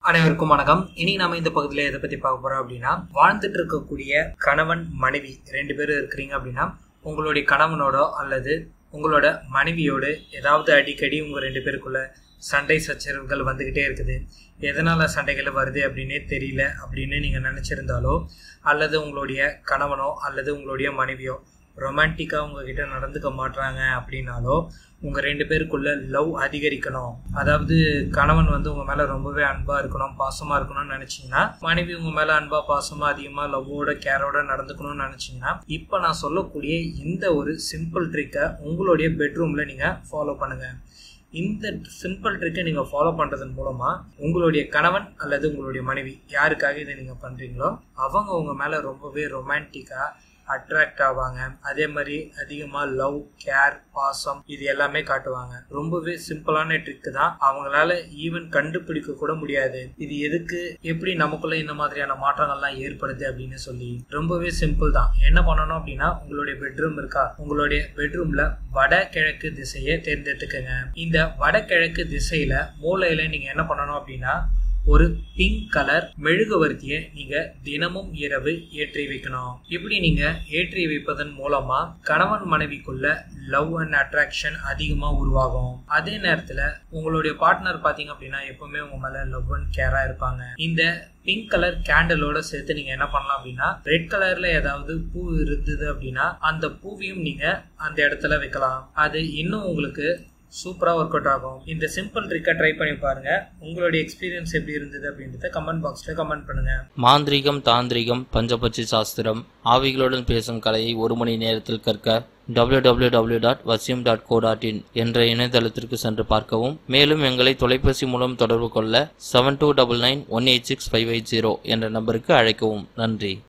அனைவருக்கும் வணக்கம் இனி நாம இந்த பகுதியில் எதை பத்தி பார்க்க போறோம் அப்படின்னா வாழ்ந்துட்டு இருக்கக்கூடிய கணவன் மனைவி ரெண்டு பேரும் இருக்கிறீங்க அப்படின்னா உங்களுடைய கணவனோட அல்லது உங்களோட மனைவியோடு ஏதாவது அடிக்கடி உங்க ரெண்டு பேருக்குள்ள சண்டை சச்சரவுகள் வந்துகிட்டே இருக்குது எதனால சண்டைகள் வருது அப்படின்னே தெரியல அப்படின்னு நீங்க நினைச்சிருந்தாலோ அல்லது உங்களுடைய கணவனோ அல்லது உங்களுடைய மனைவியோ ரொமான்டிக்காக உங்ககிட்ட நடந்துக்க மாட்டாங்க அப்படின்னாலோ உங்கள் ரெண்டு பேருக்குள்ள லவ் அதிகரிக்கணும் அதாவது கணவன் வந்து உங்கள் மேலே ரொம்பவே அன்பாக இருக்கணும் பாசமாக இருக்கணும்னு நினச்சிங்கன்னா மனைவி உங்கள் மேலே அன்பாக பாசமாக அதிகமாக லவ்வோட கேரோட நடந்துக்கணும்னு நினச்சிங்கன்னா இப்போ நான் சொல்லக்கூடிய இந்த ஒரு சிம்பிள் ட்ரிக்கை உங்களுடைய பெட்ரூமில் நீங்கள் ஃபாலோ பண்ணுங்கள் இந்த சிம்பிள் ட்ரிக்கை நீங்கள் ஃபாலோ பண்ணுறதன் மூலமாக உங்களுடைய கணவன் அல்லது உங்களுடைய மனைவி யாருக்காக இதை நீங்கள் பண்ணுறீங்களோ அவங்க உங்கள் மேலே ரொம்பவே ரொமான்டிக்காக அட்ராக்ட் ஆவாங்க அதே மாதிரி அதிகமாக லவ் கேர் பாசம் இது எல்லாமே காட்டுவாங்க ரொம்பவே சிம்பிளான ட்ரிக் தான் அவங்களால ஈவன் கண்டுபிடிக்க கூட முடியாது இது எதுக்கு எப்படி நமக்குள்ள இந்த மாதிரியான மாற்றங்கள்லாம் ஏற்படுது அப்படின்னு சொல்லி ரொம்பவே சிம்பிள் தான் என்ன பண்ணணும் அப்படின்னா உங்களுடைய பெட்ரூம் இருக்கா உங்களுடைய பெட்ரூம்ல வடகிழக்கு திசையை தேர்ந்தெடுத்துக்கங்க இந்த வடகிழக்கு திசையில மூலையில நீங்க என்ன பண்ணணும் அப்படின்னா ஒரு பிங்க் கலர் மெழுகுவர்த்தியை நீங்க தினமும் இரவு ஏற்றி வைக்கணும் இப்படி நீங்க ஏற்றி வைப்பதன் மூலமா கணவன் மனைவிக்குள்ள லவ் அண்ட் அட்ராக்ஷன் அதிகமா உருவாகும் அதே நேரத்துல உங்களுடைய பார்ட்னர் பாத்தீங்க அப்படின்னா எப்பவுமே உங்க மேல லவ் அண்ட் கேரா இருப்பாங்க இந்த பிங்க் கலர் கேண்டலோட சேர்த்து நீங்க என்ன பண்ணலாம் அப்படின்னா ரெட் கலர்ல ஏதாவது பூ இருந்தது அப்படின்னா அந்த பூவையும் நீங்க அந்த இடத்துல வைக்கலாம் அது இன்னும் உங்களுக்கு சூப்பராக ஒர்க் அவுட் ஆகும் இந்த சிம்பிள் ட்ரிக்கை ட்ரை பண்ணி பாருங்க உங்களுடைய எக்ஸ்பீரியன்ஸ் எப்படி இருந்தது அப்படின்றத கமெண்ட் பாக்ஸில் கமெண்ட் பண்ணுங்க மாந்திரிகம் தாந்திரிகம் பஞ்சபட்சி சாஸ்திரம் ஆவிகளுடன் பேசும் கலையை ஒரு மணி நேரத்தில் கற்க www.vasyum.co.in டாட் வசியம் டாட் கோ டாட் இன் என்ற இணையதளத்திற்கு சென்று பார்க்கவும் மேலும் எங்களை தொலைபேசி மூலம் தொடர்பு கொள்ள seven two double nine one eight six five eight zero என்ற நம்பருக்கு அழைக்கவும் நன்றி